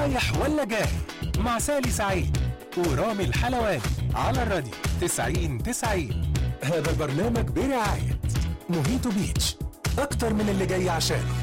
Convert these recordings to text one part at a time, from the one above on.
رايح ولا جاي مع سالي سعيد ورامي الحلواني على الراديو 90 90 هذا البرنامج برعاية موهيتو بيتش أكتر من اللي جاي عشانه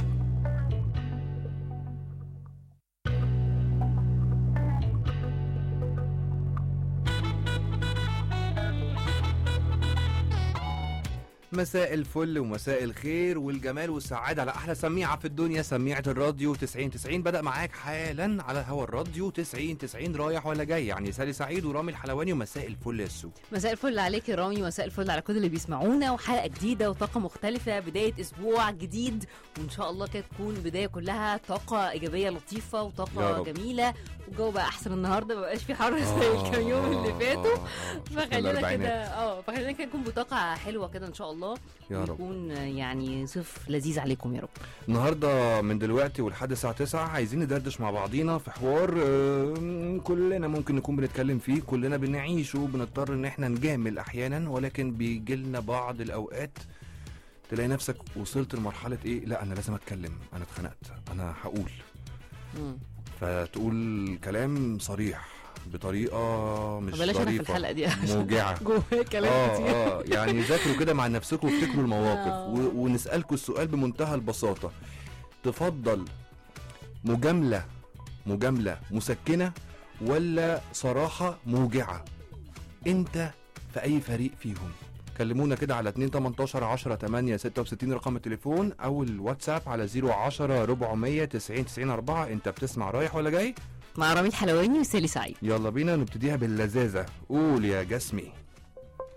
مساء الفل ومساء الخير والجمال والسعادة على أحلى سميعة في الدنيا سميعة الراديو 90 90 بدأ معاك حالا على هوا الراديو 90 90 رايح ولا جاي يعني سالي سعيد ورامي الحلواني ومساء الفل يا سو مساء الفل عليك يا رامي مساء الفل على كل اللي بيسمعونا وحلقه جديده وطاقه مختلفه بدايه اسبوع جديد وان شاء الله كده تكون بدايه كلها طاقه ايجابيه لطيفه يا وطاقه رب. جميله والجو بقى احسن النهارده ما بقاش في حر زي الكام يوم اللي فاتوا فخلينا الأربعينات. كده اه فخلينا كده نكون بطاقه حلوه كده ان شاء الله يا رب ويكون يعني صيف لذيذ عليكم يا رب النهارده من دلوقتي ولحد الساعة 9 عايزين ندردش مع بعضينا في حوار آه، كلنا ممكن نكون بنتكلم فيه كلنا بنعيشه بنضطر ان احنا نجامل احيانا ولكن بيجي لنا بعض الاوقات تلاقي نفسك وصلت لمرحلة ايه لا انا لازم اتكلم انا اتخنقت انا هقول مم. فتقول كلام صريح بطريقه مش بلاش انا في ظريفه الحلقه دي عشان موجعه جوايا كلام اه كتير اه يعني ذاكروا كده مع نفسكم وافتكروا المواقف آه. و- ونسالكم السؤال بمنتهى البساطه تفضل مجامله مجامله مسكنه ولا صراحه موجعه انت في اي فريق فيهم كلمونا كده على 2 18 10 8 66 رقم التليفون او الواتساب على 010 400 90 90 4 انت بتسمع رايح ولا جاي مع رامي الحلواني وسالي سعيد يلا بينا نبتديها باللذاذه قول يا جسمي